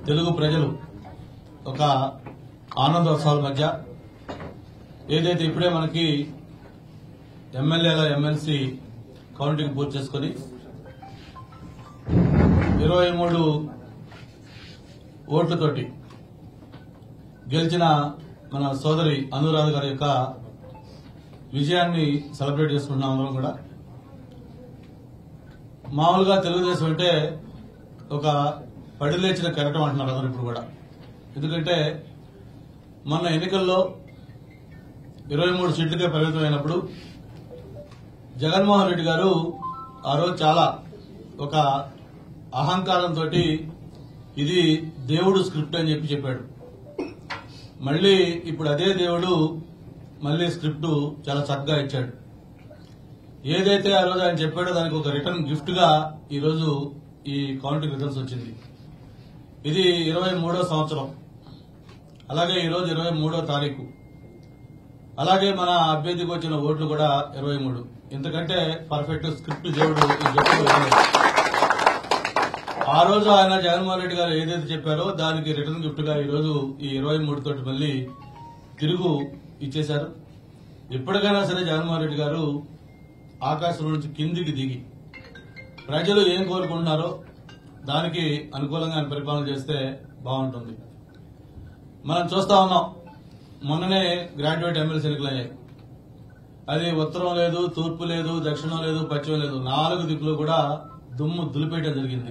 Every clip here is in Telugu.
తెలుగు ప్రజలు ఒక ఆనందోత్సవాల మధ్య ఏదైతే ఇప్పుడే మనకి ఎమ్మెల్యేల ఎమ్మెల్సీ కౌంటింగ్ పూర్తి చేసుకుని ఇరవై మూడు ఓట్లతోటి గెలిచిన మన సోదరి అనురాధ గారి యొక్క విజయాన్ని సెలబ్రేట్ చేసుకుంటున్నాం అందరం కూడా మామూలుగా తెలుగుదేశం అంటే ఒక పడిలేచిన కెరటం అంటున్నారు అందరూ ఇప్పుడు కూడా ఎందుకంటే మొన్న ఎన్నికల్లో ఇరవై మూడు సీట్లకే పరిమితమైనప్పుడు జగన్మోహన్ రెడ్డి గారు ఆ రోజు చాలా ఒక అహంకారంతో ఇది దేవుడు స్క్రిప్ట్ అని చెప్పి చెప్పాడు మళ్ళీ ఇప్పుడు అదే దేవుడు మళ్ళీ స్క్రిప్ట్ చాలా చక్కగా ఇచ్చాడు ఏదైతే ఆ రోజు ఆయన చెప్పాడో దానికి ఒక రిటర్న్ గిఫ్ట్ గా ఈ రోజు ఈ కౌంటింగ్ రిజల్ట్స్ వచ్చింది ఇది ఇరవై మూడో సంవత్సరం అలాగే ఈ రోజు ఇరవై మూడో తారీఖు అలాగే మన అభ్యర్థికి వచ్చిన ఓట్లు కూడా ఇరవై మూడు ఎందుకంటే పర్ఫెక్ట్ స్క్రిప్ట్ దేవుడు ఈ జట్టుకు ఇవ్వలేదు. ఆ రోజు ఆయన జగన్మోహన్ రెడ్డి గారు ఏదైతే చెప్పారో దానికి రిటర్న్ గిఫ్ట్ గా ఈ రోజు ఈ ఇరవై మూడు తోటి మళ్ళీ తిరుగు ఇచ్చేశారు ఎప్పటికైనా సరే జగన్మోహన్ రెడ్డి గారు ఆకాశం నుంచి కిందికి దిగి ప్రజలు ఏం కోరుకుంటున్నారో దానికి అనుకూలంగా ఆయన పరిపాలన చేస్తే బాగుంటుంది మనం చూస్తా ఉన్నాం మొన్ననే గ్రాడ్యుయేట్ ఎమ్మెల్సీ ఎన్నికలు అయ్యాయి అది ఉత్తరం లేదు తూర్పు లేదు దక్షిణం లేదు పశ్చిమం లేదు నాలుగు దిక్కులు కూడా దుమ్ము దులిపేయడం జరిగింది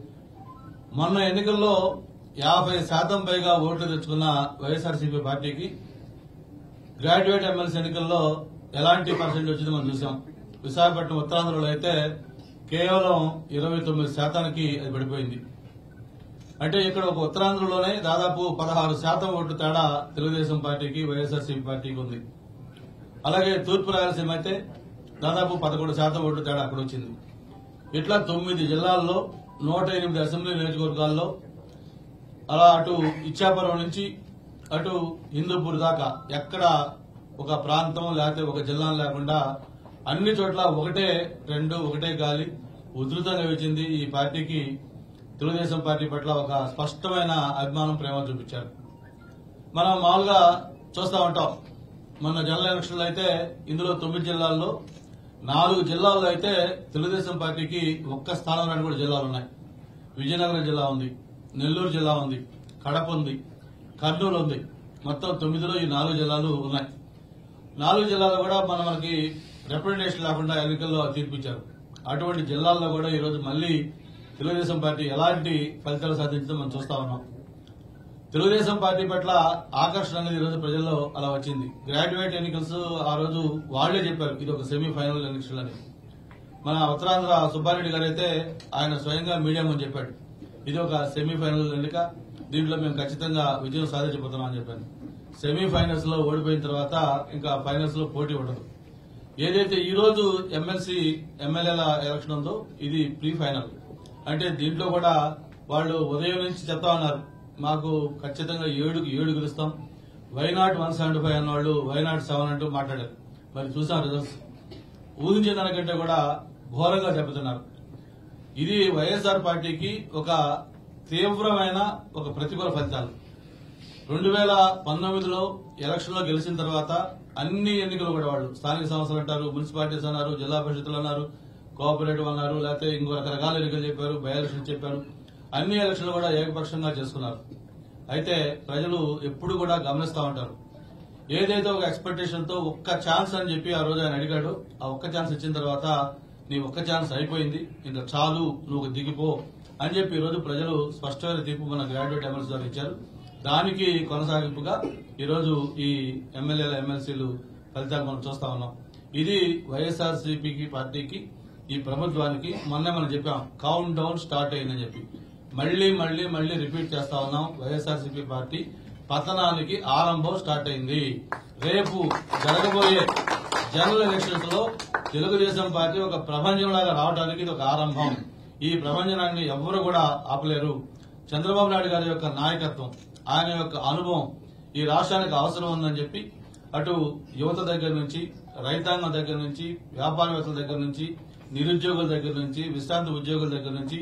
మొన్న ఎన్నికల్లో యాభై శాతం పైగా ఓట్లు తెచ్చుకున్న వైఎస్ఆర్సీపీ పార్టీకి గ్రాడ్యుయేట్ ఎమ్మెల్సీ ఎన్నికల్లో ఎలాంటి పర్సెంట్ వచ్చిందో మనం చూసాం విశాఖపట్నం ఉత్తరాంధ్రలో అయితే కేవలం ఇరవై తొమ్మిది శాతానికి అది పడిపోయింది అంటే ఇక్కడ ఒక ఉత్తరాంధ్రలోనే దాదాపు పదహారు శాతం ఓట్లు తేడా తెలుగుదేశం పార్టీకి వైఎస్ఆర్సీపీ పార్టీకి ఉంది అలాగే తూర్పు రాయలసీమ అయితే దాదాపు పదకొండు శాతం ఓట్లు తేడా అక్కడ వచ్చింది ఇట్లా తొమ్మిది జిల్లాల్లో నూట ఎనిమిది అసెంబ్లీ నియోజకవర్గాల్లో అలా అటు ఇచ్చాపురం నుంచి అటు హిందూపూర్ దాకా ఎక్కడ ఒక ప్రాంతం లేకపోతే ఒక జిల్లా లేకుండా అన్ని చోట్ల ఒకటే రెండు ఒకటే గాలి ఉధృతంగా వచ్చింది ఈ పార్టీకి తెలుగుదేశం పార్టీ పట్ల ఒక స్పష్టమైన అభిమానం ప్రేమ చూపించారు మనం మామూలుగా చూస్తా ఉంటాం మొన్న జనరల్ ఎలక్షన్లు అయితే ఇందులో తొమ్మిది జిల్లాల్లో నాలుగు జిల్లాల్లో అయితే తెలుగుదేశం పార్టీకి ఒక్క స్థానం రాని కూడా జిల్లాలు ఉన్నాయి విజయనగరం జిల్లా ఉంది నెల్లూరు జిల్లా ఉంది కడప ఉంది కర్నూలు ఉంది మొత్తం తొమ్మిదిలో ఈ నాలుగు జిల్లాలు ఉన్నాయి నాలుగు జిల్లాల్లో కూడా మన మనకి రిప్రజెంటేషన్ లేకుండా ఎన్నికల్లో తీర్పిచ్చారు అటువంటి జిల్లాల్లో కూడా ఈ రోజు మళ్లీ తెలుగుదేశం పార్టీ ఎలాంటి ఫలితాలు సాధించడం మనం చూస్తా ఉన్నాం తెలుగుదేశం పార్టీ పట్ల ఆకర్షణ అనేది ఈ రోజు ప్రజల్లో అలా వచ్చింది గ్రాడ్యుయేట్ ఎన్నికల్స్ ఆ రోజు వాళ్లే చెప్పారు ఇది ఒక సెమీఫైనల్ ఎలక్షన్ అని మన ఉత్తరాంధ్ర సుబ్బారెడ్డి గారు అయితే ఆయన స్వయంగా మీడియా ముందు చెప్పాడు ఇది ఒక సెమీఫైనల్ ఎన్నిక దీంట్లో మేము ఖచ్చితంగా విజయం సాధించబోతున్నాం అని చెప్పాను సెమీఫైనల్స్ లో ఓడిపోయిన తర్వాత ఇంకా ఫైనల్స్ లో పోటీ ఉండదు ఏదైతే ఈ రోజు ఎమ్మెల్సీ ఎమ్మెల్యేల ఎలక్షన్ ఉందో ఇది ప్రీ ఫైనల్ అంటే దీంట్లో కూడా వాళ్ళు ఉదయం నుంచి చెప్తా ఉన్నారు మాకు ఖచ్చితంగా ఏడుకు ఏడు గెలుస్తాం వైనాట్ వన్ సెవెంటీ ఫైవ్ అన్నవాళ్ళు వైనాట్ సెవెన్ అంటూ మాట్లాడారు మరి చూసాం రిజల్ట్స్ ఊహించిన దానికంటే కూడా ఘోరంగా చెబుతున్నారు ఇది వైఎస్ఆర్ పార్టీకి ఒక తీవ్రమైన ఒక ప్రతికూల ఫలితాలు రెండు వేల పంతొమ్మిదిలో ఎలక్షన్ లో గెలిచిన తర్వాత అన్ని ఎన్నికలు కూడా వాళ్ళు స్థానిక సంస్థలు అంటారు మున్సిపాలిటీస్ అన్నారు జిల్లా పరిషత్తులు అన్నారు కోఆపరేటివ్ అన్నారు లేకపోతే ఇంకో రకరకాల ఎన్నికలు చెప్పారు బై ఎలక్షన్ చెప్పారు అన్ని ఎలక్షన్లు కూడా ఏకపక్షంగా చేసుకున్నారు అయితే ప్రజలు ఎప్పుడు కూడా గమనిస్తా ఉంటారు ఏదైతే ఒక ఎక్స్పెక్టేషన్ తో ఒక్క ఛాన్స్ అని చెప్పి ఆ రోజు ఆయన అడిగాడు ఆ ఒక్క ఛాన్స్ ఇచ్చిన తర్వాత నీ ఒక్క ఛాన్స్ అయిపోయింది ఇంకా చాలు నువ్వు దిగిపో అని చెప్పి ఈ రోజు ప్రజలు స్పష్టమైన తీర్పు మన గ్రాడ్యుయేట్ ఎమ్మెల్సీ ద్వారా ఇచ్చారు దానికి కొనసాగింపుగా ఈ రోజు ఈ ఎమ్మెల్యేల ఎమ్మెల్సీలు ఫలితాలు మనం చూస్తా ఉన్నాం ఇది వైఎస్ఆర్ సిపికి పార్టీకి ఈ ప్రభుత్వానికి మొన్న మనం చెప్పాం కౌంట్ డౌన్ స్టార్ట్ అయిందని చెప్పి మళ్లీ మళ్లీ మళ్లీ రిపీట్ చేస్తా ఉన్నాం వైఎస్ఆర్ సిపి పార్టీ పతనానికి ఆరంభం స్టార్ట్ అయింది రేపు జరగబోయే జనరల్ ఎలక్షన్స్ లో తెలుగుదేశం పార్టీ ఒక ప్రపంచంలాగా రావడానికి ఇది ఒక ఆరంభం ఈ ప్రపంచనాన్ని ఎవ్వరు కూడా ఆపలేరు చంద్రబాబు నాయుడు గారి యొక్క నాయకత్వం ఆయన యొక్క అనుభవం ఈ రాష్ట్రానికి అవసరం ఉందని చెప్పి అటు యువత దగ్గర నుంచి రైతాంగం దగ్గర నుంచి వ్యాపారవేత్తల దగ్గర నుంచి నిరుద్యోగుల దగ్గర నుంచి విశ్రాంతి ఉద్యోగుల దగ్గర నుంచి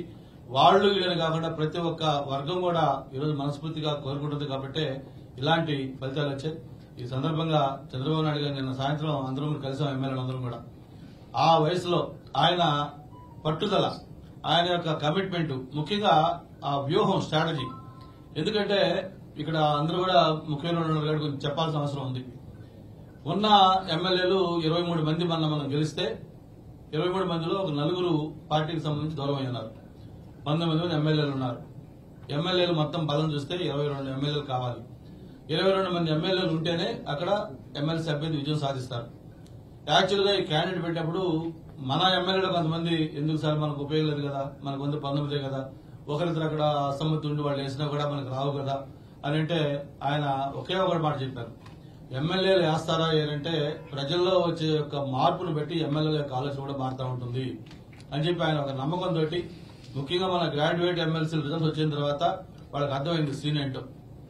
వాళ్ళు వీళ్ళని కాకుండా ప్రతి ఒక్క వర్గం కూడా ఈరోజు మనస్ఫూర్తిగా కోరుకుంటుంది కాబట్టి ఇలాంటి ఫలితాలు వచ్చాయి ఈ సందర్భంగా చంద్రబాబు నాయుడు గారు నిన్న సాయంత్రం అందరం కలిసాం ఎమ్మెల్యేలు అందరం కూడా ఆ వయసులో ఆయన పట్టుదల ఆయన యొక్క కమిట్మెంట్ ముఖ్యంగా ఆ వ్యూహం స్ట్రాటజీ ఎందుకంటే ఇక్కడ అందరూ కూడా ముఖ్యమైన వాళ్ళు ఉన్నారు కాబట్టి కొంచెం చెప్పాల్సిన అవసరం ఉంది ఉన్న ఎమ్మెల్యేలు ఇరవై మూడు మంది మన మనం గెలిస్తే ఇరవై మూడు మందిలో ఒక నలుగురు పార్టీకి సంబంధించి దూరం అయి ఉన్నారు పంతొమ్మిది మంది ఎమ్మెల్యేలు ఉన్నారు ఎమ్మెల్యేలు మొత్తం బలం చూస్తే ఇరవై రెండు ఎమ్మెల్యేలు కావాలి ఇరవై రెండు మంది ఎమ్మెల్యేలు ఉంటేనే అక్కడ ఎమ్మెల్సీ అభ్యర్థి విజయం సాధిస్తారు యాక్చువల్ గా ఈ క్యాండిడేట్ పెట్టినప్పుడు మన ఎమ్మెల్యేలు కొంతమంది ఎందుకు సార్ మనకు ఉపయోగం లేదు కదా మనకు వంద పంతొమ్మిదే కదా ఒకరిద్దరు అక్కడ అసమ్మతి ఉండి వాళ్ళు వేసినా కూడా మనకు రావు కదా అని అంటే ఆయన ఒకే ఒకటి మాట చెప్పారు ఎమ్మెల్యేలు వేస్తారా ఏంటంటే ప్రజల్లో వచ్చే యొక్క మార్పును బట్టి ఎమ్మెల్యేల యొక్క ఆలోచన కూడా మారుతూ ఉంటుంది అని చెప్పి ఆయన ఒక నమ్మకంతో ముఖ్యంగా మన గ్రాడ్యుయేట్ ఎమ్మెల్సీ రిజల్ట్స్ వచ్చిన తర్వాత వాళ్ళకి అర్థమైంది సీన్ ఏంటో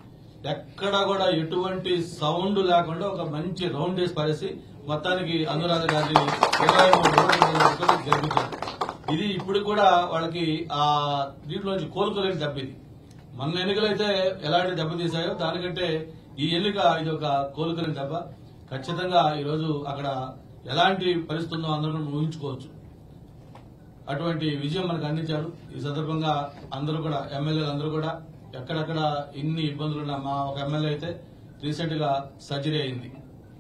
ఎక్కడ కూడా ఎటువంటి సౌండ్ లేకుండా ఒక మంచి రౌండ్ వేసి పారేసి మొత్తానికి అనురాధ గారి ఇరవై మూడు ఓట్లతో గెలిపించారు ఇది ఇప్పుడు కూడా వాళ్ళకి ఆ దీంట్లోంచి కోలుకోలేని దెబ్బ ఇది మొన్న ఎన్నికలైతే ఎలాంటి దెబ్బ తీశాయో దానికంటే ఈ ఎన్నిక ఇది ఒక కోలుకోలేని దెబ్బ ఖచ్చితంగా ఈ రోజు అక్కడ ఎలాంటి పరిస్థితి ఉందో అందరూ కూడా ఊహించుకోవచ్చు అటువంటి విజయం మనకు అందించారు ఈ సందర్భంగా అందరూ కూడా ఎమ్మెల్యేలు అందరూ కూడా ఎక్కడెక్కడ ఇన్ని ఇబ్బందులున్నా మా ఒక ఎమ్మెల్యే అయితే రీసెంట్ గా సర్జరీ అయింది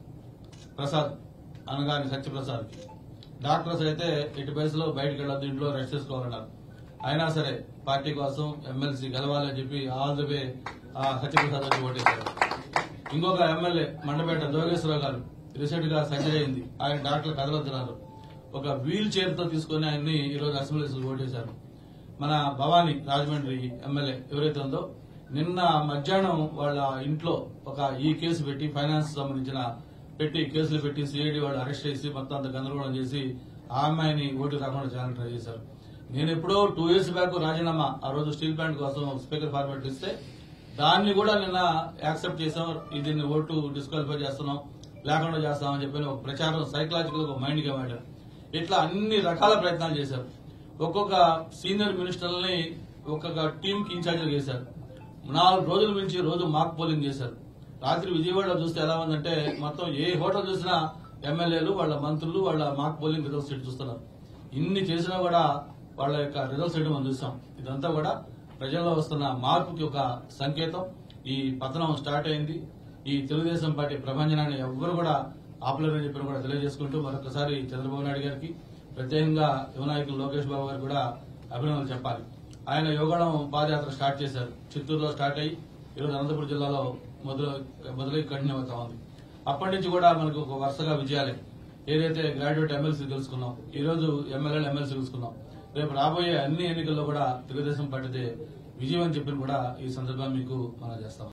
ప్రసాద్ అనగాని సత్యప్రసాద్ డాక్టర్స్ అయితే ఇటు వయసులో బయటకు వెళ్ళొద్దు ఇంట్లో రెస్ట్ చేసుకోవాలన్నారు అయినా సరే పార్టీ కోసం ఎమ్మెల్సీ గెలవాలని చెప్పి ఆల్ ది వే ఆ సత్యప్రసాద్ వచ్చి ఓటేశారు ఇంకొక ఎమ్మెల్యే మండపేట జోగేశ్వరరావు గారు రీసెంట్ గా సర్జరీ అయింది ఆయన డాక్టర్ కదలొద్దున్నారు ఒక వీల్ చైర్ తో తీసుకుని ఆయన్ని ఈ రోజు అసెంబ్లీలో ఓటేశారు మన భవానీ రాజమండ్రి ఎమ్మెల్యే ఎవరైతే ఉందో నిన్న మధ్యాహ్నం వాళ్ళ ఇంట్లో ఒక ఈ కేసు పెట్టి ఫైనాన్స్ సంబంధించిన పెట్టి కేసులు పెట్టి సిఐడి వాళ్ళు అరెస్ట్ చేసి మొత్తం అంత గందరగోళం చేసి ఆ అమ్మాయిని ఓటు రాకుండా చేయాలని ట్రై చేశారు నేను ఎప్పుడో టూ ఇయర్స్ బ్యాక్ రాజీనామా ఆ రోజు స్టీల్ ప్లాంట్ కోసం స్పీకర్ ఫార్మాట్ ఇస్తే దాన్ని కూడా నిన్న యాక్సెప్ట్ చేసాం దీన్ని ఓటు డిస్క్వాలిఫై చేస్తున్నాం లేకుండా చేస్తామని చెప్పి ఒక ప్రచారం సైకలాజికల్ ఒక మైండ్ గా వాడారు ఇట్లా అన్ని రకాల ప్రయత్నాలు చేశారు ఒక్కొక్క సీనియర్ మినిస్టర్లని ఒక్కొక్క టీం కి ఇన్ఛార్జ్ చేశారు నాలుగు రోజుల నుంచి రోజు మాక్ పోలింగ్ చేశారు రాత్రి విజయవాడలో చూస్తే ఎలా ఉందంటే మొత్తం ఏ హోటల్ చూసినా ఎమ్మెల్యేలు వాళ్ళ మంత్రులు వాళ్ళ మాక్ పోలింగ్ రిజల్ట్స్ షీట్ చూస్తున్నారు ఇన్ని చేసినా కూడా వాళ్ళ యొక్క రిజల్ట్స్ షీట్ మనం చూస్తాం ఇదంతా కూడా ప్రజల్లో వస్తున్న మార్పుకి ఒక సంకేతం ఈ పతనం స్టార్ట్ అయింది ఈ తెలుగుదేశం పార్టీ ప్రభంజనాన్ని ఎవ్వరు కూడా ఆపలేరని చెప్పి కూడా తెలియజేసుకుంటూ మరొకసారి చంద్రబాబు నాయుడు గారికి ప్రత్యేకంగా యువ నాయకులు లోకేష్ బాబు గారు కూడా అభినందనలు చెప్పాలి ఆయన యోగాడం పాదయాత్ర స్టార్ట్ చేశారు చిత్తూరులో స్టార్ట్ అయ్యి ఈరోజు అనంతపురం జిల్లాలో మొదలు మొదలై కంటిన్యూ అవుతా ఉంది అప్పటి నుంచి కూడా మనకు ఒక వరుసగా విజయాలే ఏదైతే గ్రాడ్యుయేట్ ఎమ్మెల్సీ తెలుసుకున్నాం ఈ రోజు ఎమ్మెల్యేలు ఎమ్మెల్సీ తెలుసుకున్నాం రేపు రాబోయే అన్ని ఎన్నికల్లో కూడా తెలుగుదేశం పార్టీ విజయం అని చెప్పి కూడా ఈ సందర్భంగా మీకు మనం చేస్తాం